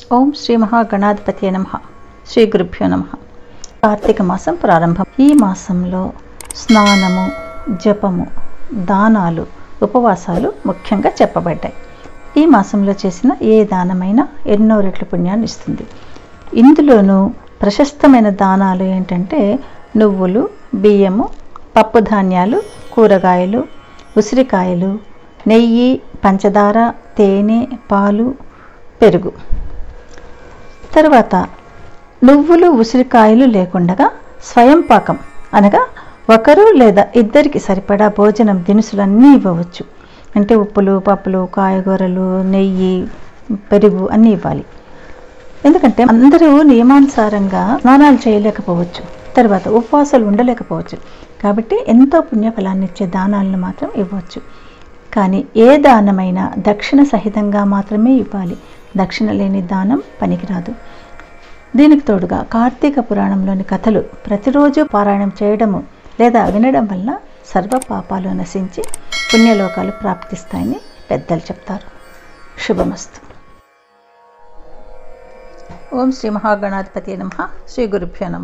ఓం శ్రీ మహాగణాధిపతి నమ శ్రీ గురుభ్యో నమ కార్తీక మాసం ప్రారంభం ఈ మాసంలో స్నానము జపము దానాలు ఉపవాసాలు ముఖ్యంగా చెప్పబడ్డాయి ఈ మాసంలో చేసిన ఏ దానమైనా ఎన్నో రెట్ల పుణ్యాన్ని ఇస్తుంది ఇందులోనూ ప్రశస్తమైన దానాలు ఏంటంటే నువ్వులు బియ్యము పప్పు ధాన్యాలు కూరగాయలు ఉసిరికాయలు నెయ్యి పంచదార తేనె పాలు పెరుగు తర్వాత నువ్వులు ఉసిరికాయలు లేకుండా స్వయం పాకం అనగా ఒకరు లేదా ఇద్దరికి సరిపడా భోజనం దినుసులన్నీ ఇవ్వవచ్చు అంటే ఉప్పులు పప్పులు కాయగూరలు నెయ్యి పెరుగు అన్నీ ఇవ్వాలి ఎందుకంటే అందరూ నియమానుసారంగా స్నానాలు చేయలేకపోవచ్చు తర్వాత ఉపవాసాలు ఉండలేకపోవచ్చు కాబట్టి ఎంతో పుణ్యఫలాన్ని ఇచ్చే దానాలను మాత్రం ఇవ్వచ్చు కానీ ఏ దానమైనా దక్షిణ సహితంగా మాత్రమే ఇవ్వాలి దక్షిణ లేని దానం పనికిరాదు దీనికి తోడుగా కార్తీక పురాణంలోని కథలు ప్రతిరోజు పారాయణం చేయడము లేదా వినడం వల్ల సర్వ పాపాలు నశించి పుణ్యలోకాలు ప్రాప్తిస్తాయని పెద్దలు చెప్తారు శుభమస్తు ఓం శ్రీ మహాగణాధిపతి నమ శ్రీ గురుభ్యో నమ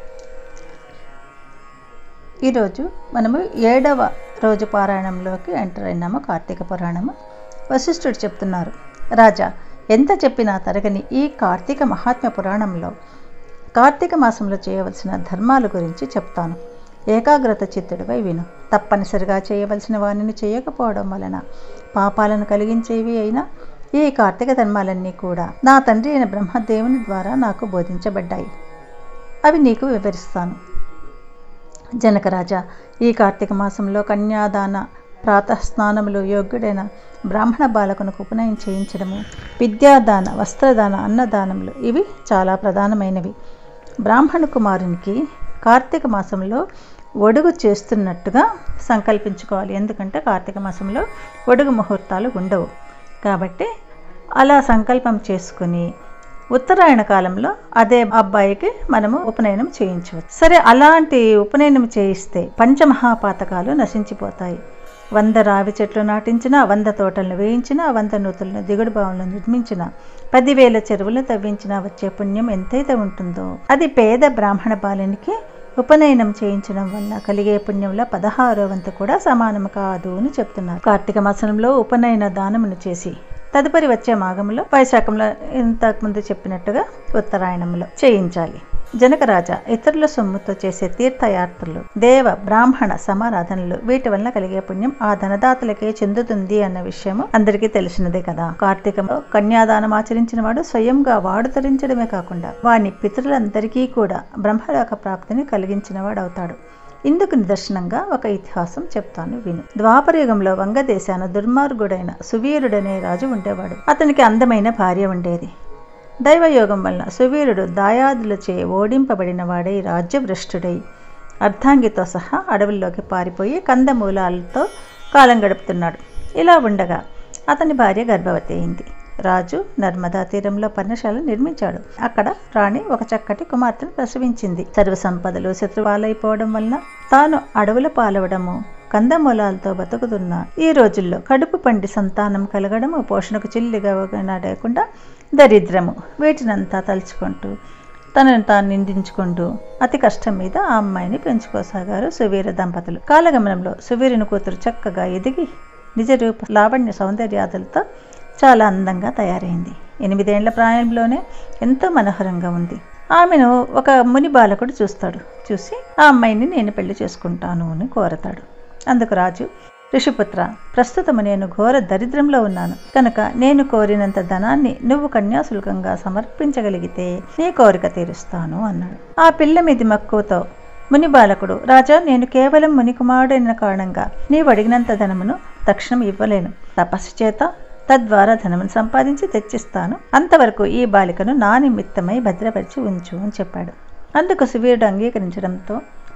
ఈరోజు మనము ఏడవ రోజు పారాయణంలోకి ఎంటర్ అయినాము కార్తీక పురాణము వశిష్ఠుడు చెప్తున్నారు రాజా ఎంత చెప్పినా తరగని ఈ కార్తీక మహాత్మ్య పురాణంలో కార్తీక మాసంలో చేయవలసిన ధర్మాల గురించి చెప్తాను ఏకాగ్రత చిత్తుడిపై విను తప్పనిసరిగా చేయవలసిన వానిని చేయకపోవడం వలన పాపాలను కలిగించేవి అయినా ఈ కార్తీక ధర్మాలన్నీ కూడా నా తండ్రి అయిన బ్రహ్మదేవుని ద్వారా నాకు బోధించబడ్డాయి అవి నీకు వివరిస్తాను జనకరాజా ఈ కార్తీక మాసంలో కన్యాదాన ప్రాతఃస్నానములు యోగ్యుడైన బ్రాహ్మణ బాలకునకు ఉపనయనం చేయించడము విద్యాదాన వస్త్రదాన అన్నదానములు ఇవి చాలా ప్రధానమైనవి బ్రాహ్మణ కుమారునికి కార్తీక మాసంలో ఒడుగు చేస్తున్నట్టుగా సంకల్పించుకోవాలి ఎందుకంటే కార్తీక మాసంలో ఒడుగు ముహూర్తాలు ఉండవు కాబట్టి అలా సంకల్పం చేసుకుని ఉత్తరాయణ కాలంలో అదే అబ్బాయికి మనము ఉపనయనం చేయించవచ్చు సరే అలాంటి ఉపనయనం చేయిస్తే పంచమహాపాతకాలు నశించిపోతాయి వంద రావి చెట్లు నాటించిన వంద తోటలను వేయించిన వంద నూతులను దిగుడు బావులను నిర్మించిన పదివేల చెరువులు తవ్వించిన వచ్చే పుణ్యం ఎంతైతే ఉంటుందో అది పేద బ్రాహ్మణ బాలునికి ఉపనయనం చేయించడం వల్ల కలిగే పుణ్యంలో పదహారో వంతు కూడా సమానం కాదు అని చెప్తున్నారు కార్తీక మాసంలో ఉపనయన దానమును చేసి తదుపరి వచ్చే మాఘంలో వైశాఖంలో ఇంతకుముందు చెప్పినట్టుగా ఉత్తరాయణంలో చేయించాలి జనకరాజా ఇతరుల సొమ్ముతో చేసే తీర్థయాత్రలు దేవ బ్రాహ్మణ సమారాధనలు వీటి వల్ల కలిగే పుణ్యం ఆ ధనదాతలకే చెందుతుంది అన్న విషయము అందరికీ తెలిసినదే కదా కార్తీకంలో కన్యాదానం ఆచరించిన వాడు స్వయంగా వాడు తరించడమే కాకుండా వాని పితరులందరికీ కూడా బ్రహ్మలోక ప్రాప్తిని కలిగించిన వాడు అవుతాడు ఇందుకు నిదర్శనంగా ఒక ఇతిహాసం చెప్తాను విను ద్వాపరయుగంలో వంగదేశాన దుర్మార్గుడైన సువీరుడనే రాజు ఉండేవాడు అతనికి అందమైన భార్య ఉండేది దైవయోగం వలన సువీరుడు దాయాదులచే ఓడింపబడిన వాడై రాజ్యభ్రష్టుడై అర్ధాంగితో సహా అడవుల్లోకి పారిపోయి కందమూలాలతో కాలం గడుపుతున్నాడు ఇలా ఉండగా అతని భార్య గర్భవతి అయింది రాజు నర్మదా తీరంలో పర్ణశాల నిర్మించాడు అక్కడ రాణి ఒక చక్కటి కుమార్తెను ప్రసవించింది సర్వ సంపదలు శత్రువాలైపోవడం వలన తాను అడవుల పాలవడము కందమూలాలతో బతుకుతున్న ఈ రోజుల్లో కడుపు పండి సంతానం కలగడము పోషణకు చిల్లిగా లేకుండా దరిద్రము వీటినంతా తలుచుకుంటూ తనను తాను నిందించుకుంటూ అతి కష్టం మీద ఆ అమ్మాయిని పెంచుకోసాగారు సువీర దంపతులు కాలగమనంలో సువీరుని కూతురు చక్కగా ఎదిగి నిజ రూప లావణ్య సౌందర్యాదులతో చాలా అందంగా తయారైంది ఎనిమిదేళ్ల ప్రాయంలోనే ఎంతో మనోహరంగా ఉంది ఆమెను ఒక ముని బాలకుడు చూస్తాడు చూసి ఆ అమ్మాయిని నేను పెళ్లి చేసుకుంటాను అని కోరతాడు అందుకు రాజు ఋషిపుత్ర ప్రస్తుతము నేను ఘోర దరిద్రంలో ఉన్నాను కనుక నేను కోరినంత ధనాన్ని నువ్వు కన్యాశుల్కంగా సమర్పించగలిగితే నీ కోరిక తీరుస్తాను అన్నాడు ఆ పిల్ల మీది మక్కువతో ముని బాలకుడు రాజా నేను కేవలం ముని కుమారుడైన కారణంగా నీవు అడిగినంత ధనమును తక్షణం ఇవ్వలేను తపస్సు చేత తద్వారా ధనమును సంపాదించి తెచ్చిస్తాను అంతవరకు ఈ బాలికను నా నిమిత్తమై భద్రపరిచి ఉంచు అని చెప్పాడు అందుకు సువీరుడు అంగీకరించడంతో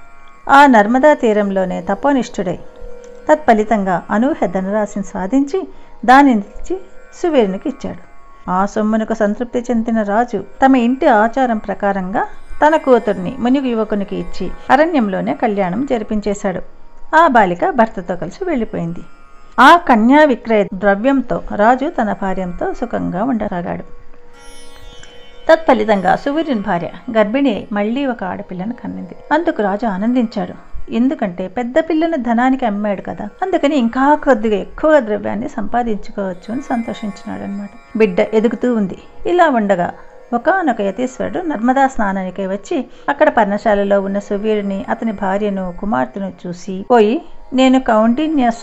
ఆ నర్మదా తీరంలోనే తపోనిష్ఠుడై తత్ఫలితంగా అనూహ్య ధనరాశిని సాధించి దానిని తెచ్చి సువీరునికి ఇచ్చాడు ఆ సొమ్మునకు సంతృప్తి చెందిన రాజు తమ ఇంటి ఆచారం ప్రకారంగా తన కూతుర్ని మునిగు యువకునికి ఇచ్చి అరణ్యంలోనే కళ్యాణం జరిపించేశాడు ఆ బాలిక భర్తతో కలిసి వెళ్ళిపోయింది ఆ కన్యా విక్రయ ద్రవ్యంతో రాజు తన భార్యంతో సుఖంగా ఉండసాగాడు తత్ఫలితంగా సూర్యుని భార్య గర్భిణి అయి మళ్ళీ ఒక ఆడపిల్లను కన్నింది అందుకు రాజు ఆనందించాడు ఎందుకంటే పెద్ద పిల్లని ధనానికి అమ్మాడు కదా అందుకని ఇంకా కొద్దిగా ఎక్కువ ద్రవ్యాన్ని సంపాదించుకోవచ్చు అని సంతోషించినాడు అనమాట బిడ్డ ఎదుగుతూ ఉంది ఇలా ఉండగా ఒకనొక యతీశ్వరుడు నర్మదా స్నానానికి వచ్చి అక్కడ పర్ణశాలలో ఉన్న సువీరుని అతని భార్యను కుమార్తెను చూసి పోయి నేను కౌండిన్యాస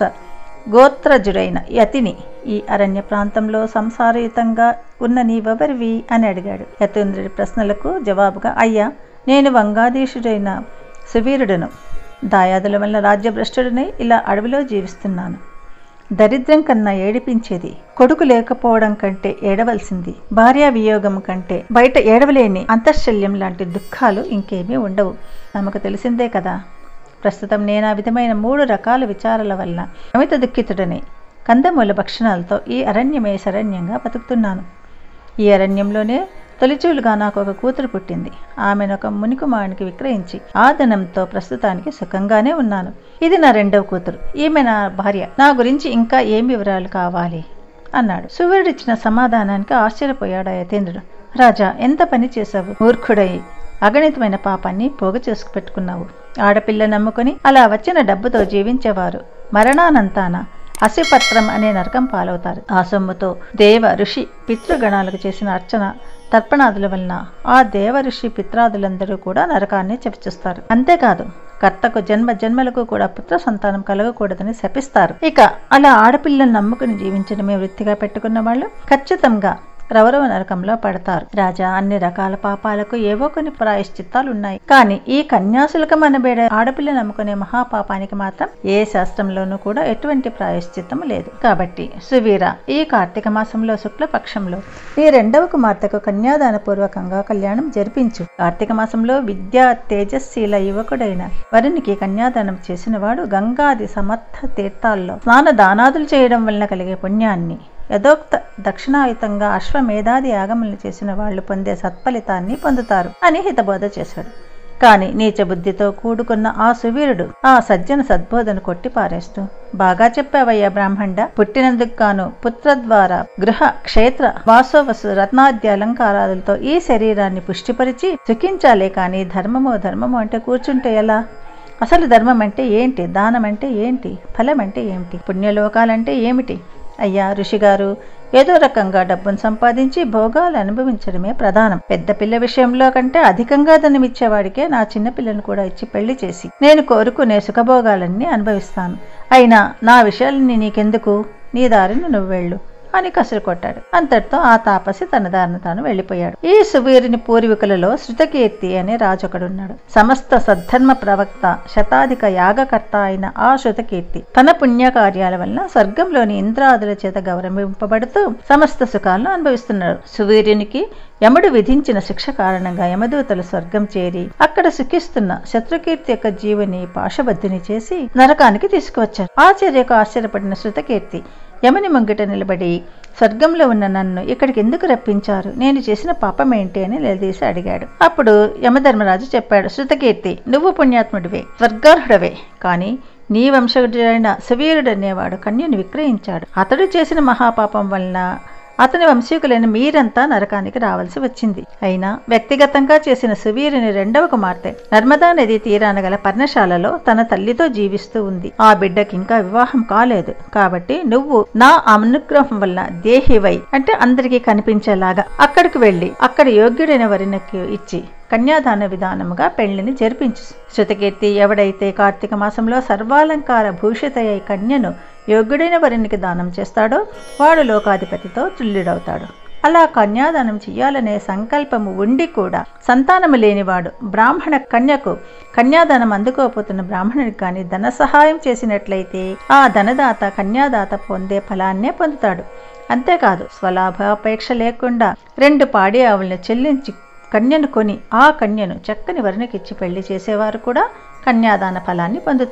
గోత్రజుడైన యతిని ఈ అరణ్య ప్రాంతంలో సంసారయుతంగా ఉన్న నీవెవరివి అని అడిగాడు యతీంద్రుడి ప్రశ్నలకు జవాబుగా అయ్యా నేను వంగాధీశుడైన సువీరుడను దాయాదుల వల్ల రాజ్యభ్రష్టుడినై ఇలా అడవిలో జీవిస్తున్నాను దరిద్రం కన్నా ఏడిపించేది కొడుకు లేకపోవడం కంటే ఏడవలసింది భార్యా వియోగం కంటే బయట ఏడవలేని అంతఃశల్యం లాంటి దుఃఖాలు ఇంకేమీ ఉండవు నమకు తెలిసిందే కదా ప్రస్తుతం నేను ఆ విధమైన మూడు రకాల విచారాల వల్ల అమిత దుఃఖితుడని కందమూల భక్షణాలతో ఈ అరణ్యమే శరణ్యంగా బతుకుతున్నాను ఈ అరణ్యంలోనే తొలిచూలుగా నాకు ఒక కూతురు పుట్టింది ఆమెను ఒక మునికుమారునికి విక్రయించి ఆ ధనంతో ప్రస్తుతానికి సుఖంగానే ఉన్నాను ఇది నా రెండవ కూతురు ఈమె నా భార్య నా గురించి ఇంకా ఏం వివరాలు కావాలి అన్నాడు సూర్యుడిచ్చిన సమాధానానికి ఆశ్చర్యపోయాడు ఆ యతీంద్రుడు రాజా ఎంత పని చేశావు మూర్ఖుడై అగణితమైన పాపాన్ని పోగు చేసుకు పెట్టుకున్నావు ఆడపిల్ల నమ్ముకుని అలా వచ్చిన డబ్బుతో జీవించేవారు మరణానంతాన అసిపత్రం అనే నరకం పాలవుతారు ఆ సొమ్ముతో దేవ ఋషి పితృగణాలకు చేసిన అర్చన తర్పణాదుల వలన ఆ దేవ ఋషి పిత్రాదులందరూ కూడా నరకాన్ని చవిచూస్తారు అంతేకాదు కర్తకు జన్మ జన్మలకు కూడా పుత్ర సంతానం కలగకూడదని శపిస్తారు ఇక అలా ఆడపిల్లను నమ్ముకుని జీవించడమే వృత్తిగా పెట్టుకున్న వాళ్ళు ఖచ్చితంగా రవరవ నరకంలో పడతారు రాజా అన్ని రకాల పాపాలకు ఏవో కొన్ని ప్రాయశ్చిత్తాలు ఉన్నాయి కానీ ఈ కన్యాశుల్కం అనబడే ఆడపిల్ల నమ్ముకునే మహాపాపానికి మాత్రం ఏ శాస్త్రంలోనూ కూడా ఎటువంటి ప్రాయశ్చిత్తం లేదు కాబట్టి సువీర ఈ కార్తీక మాసంలో శుక్లపక్షంలో నీ రెండవ కుమార్తెకు కన్యాదాన పూర్వకంగా కళ్యాణం జరిపించు కార్తీక మాసంలో విద్యా తేజస్శీల యువకుడైన వరునికి కన్యాదానం చేసిన వాడు గంగాది సమర్థ తీర్థాల్లో స్నాన దానాదులు చేయడం వలన కలిగే పుణ్యాన్ని యథోక్త దక్షిణాయుతంగా అశ్వమేధాది యాగములను చేసిన వాళ్ళు పొందే సత్ఫలితాన్ని పొందుతారు అని హితబోధ చేశాడు కాని నీచ బుద్ధితో కూడుకున్న ఆ సువీరుడు ఆ సజ్జన సద్బోధను కొట్టి పారేస్తూ బాగా చెప్పావయ్యా బ్రాహ్మణ పుట్టినందుకు గాను పుత్ర ద్వారా గృహ క్షేత్ర వాసోవసు రత్నాద్య అలంకారాలతో ఈ శరీరాన్ని పుష్టిపరిచి సుఖించాలే కాని ధర్మమో ధర్మమో అంటే కూర్చుంటే ఎలా అసలు ధర్మం అంటే ఏంటి దానం అంటే ఏంటి ఫలం అంటే ఏమిటి పుణ్యలోకాలంటే ఏమిటి అయ్యా ఋషిగారు ఏదో రకంగా డబ్బును సంపాదించి భోగాలు అనుభవించడమే ప్రధానం పెద్ద పిల్ల విషయంలో కంటే అధికంగా ధనమిచ్చేవాడికే నా చిన్న పిల్లను కూడా ఇచ్చి పెళ్లి చేసి నేను కోరుకునే సుఖభోగాలన్నీ అనుభవిస్తాను అయినా నా విషయాలన్నీ నీకెందుకు నీ దారిని నువ్వు వెళ్ళు అని కసురు కొట్టాడు అంతటితో ఆ తాపసి తన దారిన తాను వెళ్ళిపోయాడు ఈ సువీరుని పూర్వీకులలో శృతకీర్తి అనే రాజొకడున్నాడు సమస్త సద్ధర్మ ప్రవక్త శతాధిక యాగకర్త అయిన ఆ శృతకీర్తి తన పుణ్య కార్యాల వలన స్వర్గంలోని ఇంద్రాదుల చేత గౌరవింపబడుతూ సమస్త సుఖాలను అనుభవిస్తున్నాడు సువీర్యునికి యముడు విధించిన శిక్ష కారణంగా యమదూతలు స్వర్గం చేరి అక్కడ సుఖిస్తున్న శత్రుకీర్తి యొక్క జీవుని పాశబద్ధిని చేసి నరకానికి తీసుకువచ్చారు ఆశ్చర్యకు ఆశ్చర్యపడిన శృతకీర్తి యముని ముంగిట నిలబడి స్వర్గంలో ఉన్న నన్ను ఇక్కడికి ఎందుకు రప్పించారు నేను చేసిన పాపం ఏంటి అని నిలదీసి అడిగాడు అప్పుడు యమధర్మరాజు చెప్పాడు శృతకీర్తి నువ్వు పుణ్యాత్ముడివే స్వర్గార్హుడవే కానీ నీ వంశజుడైన సువీరుడనేవాడు కన్యను విక్రయించాడు అతడు చేసిన మహాపాపం వలన అతని వంశీకులైన మీరంతా నరకానికి రావాల్సి వచ్చింది అయినా వ్యక్తిగతంగా చేసిన సువీరుని రెండవ కుమార్తె నర్మదా నది తీరాన గల పర్ణశాలలో తన తల్లితో జీవిస్తూ ఉంది ఆ బిడ్డకి ఇంకా వివాహం కాలేదు కాబట్టి నువ్వు నా అనుగ్రహం వల్ల దేహివై అంటే అందరికీ కనిపించేలాగా అక్కడికి వెళ్ళి అక్కడ యోగ్యుడైన వరినకి ఇచ్చి కన్యాదాన విధానముగా పెళ్లిని జరిపించు శృతకీర్తి ఎవడైతే కార్తీక మాసంలో సర్వాలంకార భూషితయ్య కన్యను యోగ్యుడైన వరునికి దానం చేస్తాడో వాడు లోకాధిపతితో తుల్యుడవుతాడు అలా కన్యాదానం చెయ్యాలనే సంకల్పము ఉండి కూడా సంతానము లేనివాడు బ్రాహ్మణ కన్యకు కన్యాదానం అందుకోపోతున్న బ్రాహ్మణుడికి కానీ ధన సహాయం చేసినట్లయితే ఆ ధనదాత కన్యాదాత పొందే ఫలాన్నే పొందుతాడు అంతేకాదు స్వలాభాపేక్ష లేకుండా రెండు పాడి ఆవులను చెల్లించి కన్యను కొని ఆ కన్యను చక్కని వరుణకిచ్చి పెళ్లి చేసేవారు కూడా కన్యాదాన ఫలాన్ని పొందుతారు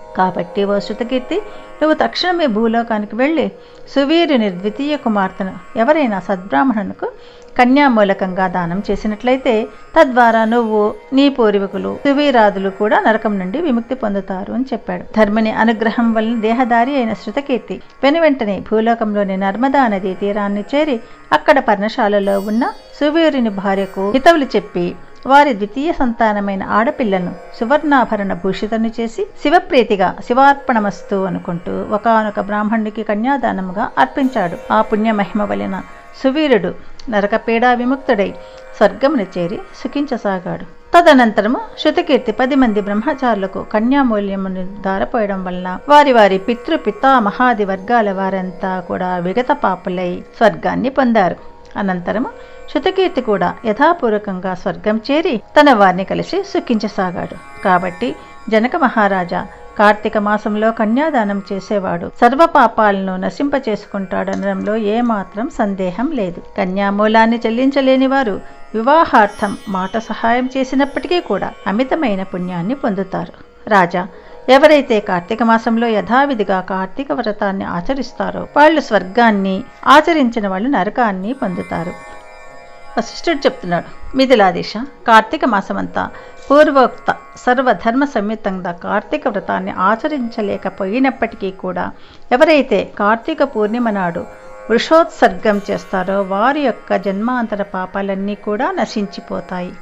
కాబట్టి ఓ శృతకీర్తి నువ్వు తక్షణమే భూలోకానికి వెళ్ళి సువీరుని ద్వితీయ కుమార్తెను ఎవరైనా సద్బ్రాహ్మణునికి కన్యామూలకంగా దానం చేసినట్లయితే తద్వారా నువ్వు నీ పూర్వీకులు సువీరాదులు కూడా నరకం నుండి విముక్తి పొందుతారు అని చెప్పాడు ధర్మిని అనుగ్రహం వలన దేహదారి అయిన శృతకీర్తి వెనువెంటనే భూలోకంలోని నర్మదా నదీ తీరాన్ని చేరి అక్కడ పర్ణశాలలో ఉన్న సువీరుని భార్యకు హితవులు చెప్పి వారి ద్వితీయ సంతానమైన ఆడపిల్లను సువర్ణాభరణ భూషితను చేసి శివప్రీతిగా శివార్పణమస్తు అనుకుంటూ ఒకనొక బ్రాహ్మణుడికి కన్యాదానముగా అర్పించాడు ఆ పుణ్యమహిమ వలన సువీరుడు నరకపీడా విముక్తుడై స్వర్గమును చేరి సుఖించసాగాడు తదనంతరము శృతకీర్తి పది మంది బ్రహ్మచారులకు కన్యామూల్యమును దారపోయడం వలన వారి వారి పితృ పితామహాది వర్గాల వారంతా కూడా విగత పాపులై స్వర్గాన్ని పొందారు అనంతరము శృతకీర్తి కూడా యథాపూర్వకంగా స్వర్గం చేరి తన వారిని కలిసి సుఖించసాగాడు కాబట్టి జనక మహారాజా కార్తీక మాసంలో కన్యాదానం చేసేవాడు సర్వ పాపాలను నశింపచేసుకుంటాడనడంలో ఏమాత్రం సందేహం లేదు కన్యామూలాన్ని చెల్లించలేని వారు వివాహార్థం మాట సహాయం చేసినప్పటికీ కూడా అమితమైన పుణ్యాన్ని పొందుతారు రాజా ఎవరైతే కార్తీక మాసంలో యథావిధిగా కార్తీక వ్రతాన్ని ఆచరిస్తారో వాళ్ళు స్వర్గాన్ని ఆచరించిన వాళ్ళు నరకాన్ని పొందుతారు వశిష్ఠుడు చెప్తున్నాడు మిథిలాదేశ కార్తీక మాసమంతా పూర్వోక్త సర్వధర్మ సంయుతంగా కార్తీక వ్రతాన్ని ఆచరించలేకపోయినప్పటికీ కూడా ఎవరైతే కార్తీక పూర్ణిమ నాడు వృషోత్సర్గం చేస్తారో వారి యొక్క జన్మాంతర పాపాలన్నీ కూడా నశించిపోతాయి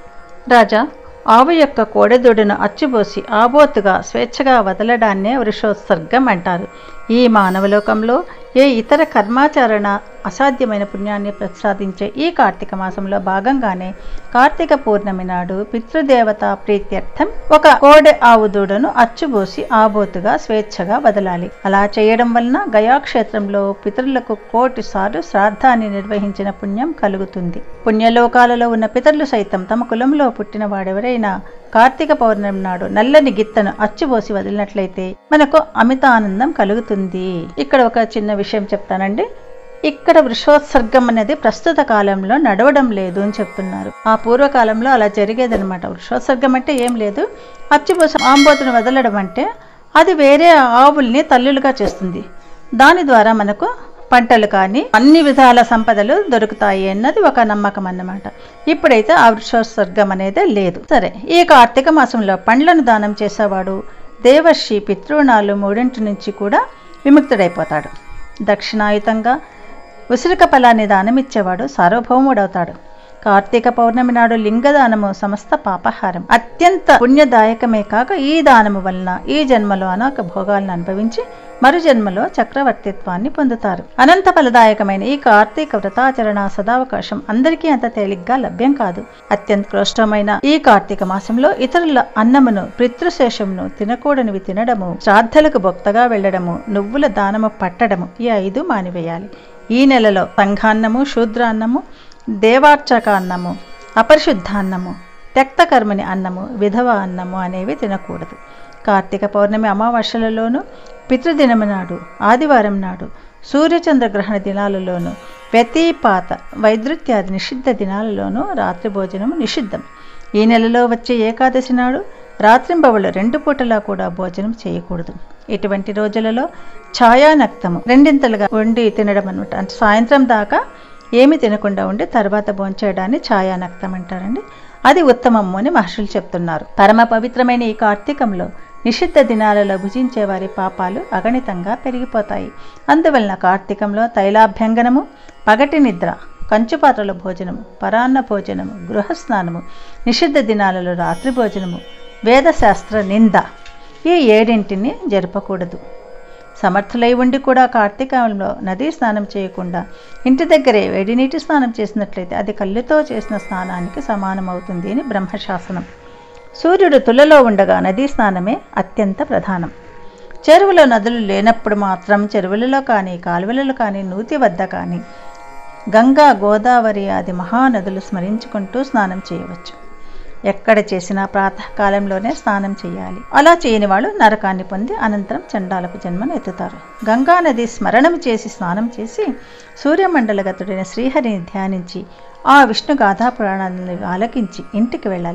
రాజా ఆవు యొక్క కోడెదూడను అచ్చుబోసి ఆబోతుగా స్వేచ్ఛగా వదలడాన్నే వృషోత్సర్గం అంటారు ఈ మానవలోకంలో ఏ ఇతర కర్మాచరణ అసాధ్యమైన పుణ్యాన్ని ప్రసాదించే ఈ కార్తీక మాసంలో భాగంగానే కార్తీక పూర్ణమి నాడు పితృదేవత ప్రీత్యర్థం ఒక కోడె ఆవు దూడను అచ్చుబోసి ఆబోతుగా స్వేచ్ఛగా వదలాలి అలా చేయడం వలన గయాక్షేత్రంలో పితరులకు కోటి సార్లు శ్రాద్ధాన్ని నిర్వహించిన పుణ్యం కలుగుతుంది పుణ్యలోకాలలో ఉన్న పితరులు సైతం తమ కులంలో పుట్టిన వాడెవరైనా కార్తీక పౌర్ణమి నాడు నల్లని గిత్తను అచ్చుబోసి వదిలినట్లయితే మనకు అమిత ఆనందం కలుగుతుంది ఇక్కడ ఒక చిన్న విషయం చెప్తానండి ఇక్కడ వృషోత్సర్గం అనేది ప్రస్తుత కాలంలో నడవడం లేదు అని చెప్తున్నారు ఆ పూర్వకాలంలో అలా జరిగేదనమాట వృషోత్సర్గం అంటే ఏం లేదు అచ్చుబోసి ఆంబోతును వదలడం అంటే అది వేరే ఆవుల్ని తల్లులుగా చేస్తుంది దాని ద్వారా మనకు పంటలు కానీ అన్ని విధాల సంపదలు దొరుకుతాయి అన్నది ఒక నమ్మకం అన్నమాట ఇప్పుడైతే ఆ వృషోత్సర్గం అనేది లేదు సరే ఈ కార్తీక మాసంలో పండ్లను దానం చేసేవాడు దేవర్షి పితృణాలు మూడింటి నుంచి కూడా విముక్తుడైపోతాడు దక్షిణాయుతంగా ఉసిరిక ఫలాన్ని దానమిచ్చేవాడు సార్వభౌముడవుతాడు కార్తీక పౌర్ణమి నాడు లింగదానము సమస్త పాపహారం అత్యంత పుణ్యదాయకమే కాక ఈ దానము వలన ఈ జన్మలో అనేక భోగాలను అనుభవించి మరు జన్మలో చక్రవర్తిత్వాన్ని పొందుతారు అనంత ఫలదాయకమైన ఈ కార్తీక వ్రతాచరణ సదావకాశం అందరికీ అంత తేలిగ్గా లభ్యం కాదు అత్యంత క్లిష్టమైన ఈ కార్తీక మాసంలో ఇతరుల అన్నమును పితృశేషమును తినకూడనివి తినడము శ్రాద్ధలకు భక్తగా వెళ్ళడము నువ్వుల దానము పట్టడము ఈ ఐదు మానివేయాలి ఈ నెలలో సంఘాన్నము శూద్రాన్నము దేవార్చక అన్నము అపరిశుద్ధాన్నము త్యక్తకర్మని అన్నము విధవ అన్నము అనేవి తినకూడదు కార్తీక పౌర్ణమి అమావాస్యలలోనూ పితృదినము నాడు ఆదివారం నాడు సూర్యచంద్ర గ్రహణ దినాలలోనూ వ్యతిపాత వైద్యుత్యాది నిషిద్ధ దినాలలోనూ రాత్రి భోజనము నిషిద్ధం ఈ నెలలో వచ్చే ఏకాదశి నాడు రాత్రింబవళ్ళు రెండు పూటలా కూడా భోజనం చేయకూడదు ఇటువంటి రోజులలో ఛాయానక్తము రెండింతలుగా వండి తినడం అనమాట అంటే సాయంత్రం దాకా ఏమి తినకుండా ఉండి తర్వాత భోంచేయడాన్ని ఛాయానక్తం అంటారండి అది ఉత్తమము అని మహర్షులు చెప్తున్నారు పరమ పవిత్రమైన ఈ కార్తీకంలో నిషిద్ధ దినాలలో భుజించే వారి పాపాలు అగణితంగా పెరిగిపోతాయి అందువలన కార్తీకంలో తైలాభ్యంగనము పగటి నిద్ర కంచుపాత్రల భోజనము పరాన్న భోజనము గృహస్నానము నిషిద్ధ దినాలలో రాత్రి భోజనము వేదశాస్త్ర నింద ఈ ఏడింటిని జరపకూడదు సమర్థులై ఉండి కూడా కార్తీకంలో నదీ స్నానం చేయకుండా ఇంటి దగ్గరే వేడి నీటి స్నానం చేసినట్లయితే అది కళ్ళుతో చేసిన స్నానానికి సమానమవుతుంది అని బ్రహ్మశాసనం సూర్యుడు తులలో ఉండగా నదీ స్నానమే అత్యంత ప్రధానం చెరువులో నదులు లేనప్పుడు మాత్రం చెరువులలో కానీ కాలువలలో కానీ నూతి వద్ద కానీ గంగా గోదావరి ఆది మహానదులు స్మరించుకుంటూ స్నానం చేయవచ్చు ఎక్కడ చేసినా ప్రాతకాలంలోనే స్నానం చేయాలి అలా చేయని వాళ్ళు నరకాన్ని పొంది అనంతరం చండాలపు జన్మను ఎత్తుతారు గంగా నది స్మరణం చేసి స్నానం చేసి సూర్యమండలగతుడైన శ్రీహరిని ధ్యానించి ఆ విష్ణు గాథా పురాణాలను ఆలకించి ఇంటికి వెళ్ళాలి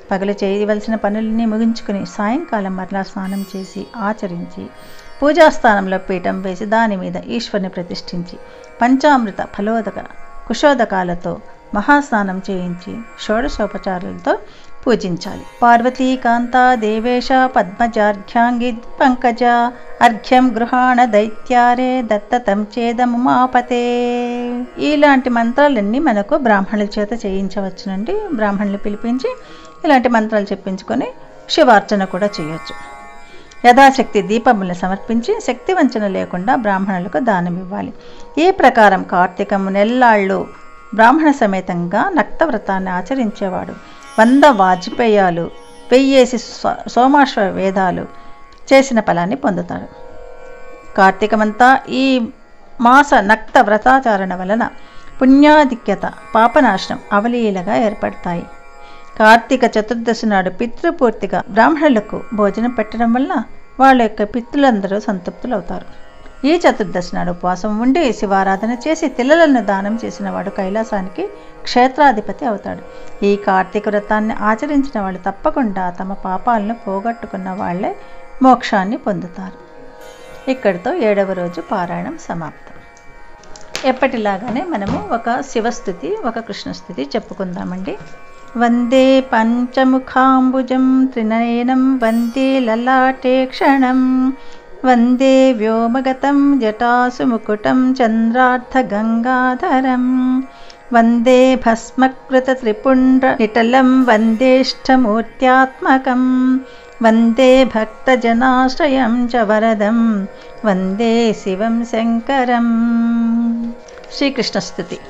పగలు చేయవలసిన పనులన్నీ ముగించుకుని సాయంకాలం మరలా స్నానం చేసి ఆచరించి పూజాస్థానంలో పీఠం వేసి దాని మీద ఈశ్వరుని ప్రతిష్ఠించి పంచామృత ఫలోదక కుశోదకాలతో మహాస్నానం చేయించి షోడశోపచారాలతో పూజించాలి పార్వతీకాంత దేవేశ పద్మజార్ఘ్యాంగి పంకజ అర్ఘ్యం గృహాణ దైత్యారే దత్తతం చేదముమాపతే ఇలాంటి మంత్రాలన్నీ మనకు బ్రాహ్మణుల చేత చేయించవచ్చునండి బ్రాహ్మణులు పిలిపించి ఇలాంటి మంత్రాలు చెప్పించుకొని శివార్చన కూడా చేయొచ్చు యథాశక్తి దీపములను సమర్పించి శక్తి వంచన లేకుండా బ్రాహ్మణులకు దానం ఇవ్వాలి ఈ ప్రకారం కార్తీకము నెల్లాళ్ళు బ్రాహ్మణ సమేతంగా నక్తవ్రతాన్ని ఆచరించేవాడు వంద వాజ్పేయాలు వెయ్యేసి స్వ సోమాశ్వ వేదాలు చేసిన ఫలాన్ని పొందుతాడు కార్తీకమంతా ఈ మాస నక్త వ్రతాచరణ వలన పుణ్యాధిక్యత పాపనాశనం అవలీలగా ఏర్పడతాయి కార్తీక చతుర్దశి నాడు పితృపూర్తిగా బ్రాహ్మణులకు భోజనం పెట్టడం వల్ల వాళ్ళ యొక్క పితృలందరూ సంతృప్తులవుతారు ఈ చతుర్దశి నాడు ఉపవాసం ఉండి శివారాధన చేసి తిల్లలను దానం చేసిన వాడు కైలాసానికి క్షేత్రాధిపతి అవుతాడు ఈ కార్తీక వ్రతాన్ని ఆచరించిన వాళ్ళు తప్పకుండా తమ పాపాలను పోగొట్టుకున్న వాళ్ళే మోక్షాన్ని పొందుతారు ఇక్కడితో ఏడవ రోజు పారాయణం సమాప్తం ఎప్పటిలాగానే మనము ఒక శివస్థుతి ఒక కృష్ణస్థుతి చెప్పుకుందామండి వందే పంచముఖాంబుజం త్రినయనం వందే లలాటే క్షణం వందే వ్యోమగతం జటాసు ముకుటం చంద్రార్థగంగాధరం వందే భస్మకృత త్రిపుండ్ర నిటలం వందేష్టమూర్త్యాత్మకం వందే భక్తజనాశ్రయం చ వరదం వందే శివం శంకరం శ్రీకృష్ణస్థుతి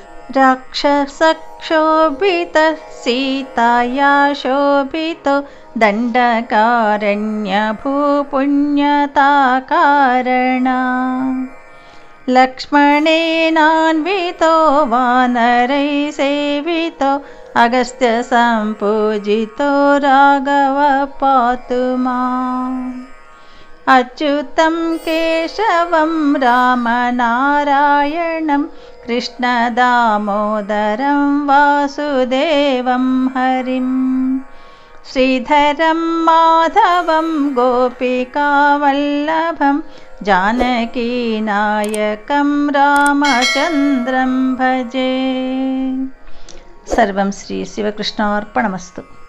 రాక్షసక్షోభిత సీతాయా శోభితో దండకారణ్య భూపుణ్యతాకారణ లక్ష్మణేనాన్వితో వానరై సేవితో అగస్త్య సంపూజితో రాఘవ పాతు మా అచ్యుతం కేశవం రామనారాయణం కృష్ణదామోదరం వాసుదేవం హరిం శ్రీధరం మాధవం గోపికావల్లభం జానకీనాయకం రామచంద్రం భజే సర్వం శ్రీ శివకృష్ణార్పణమస్తు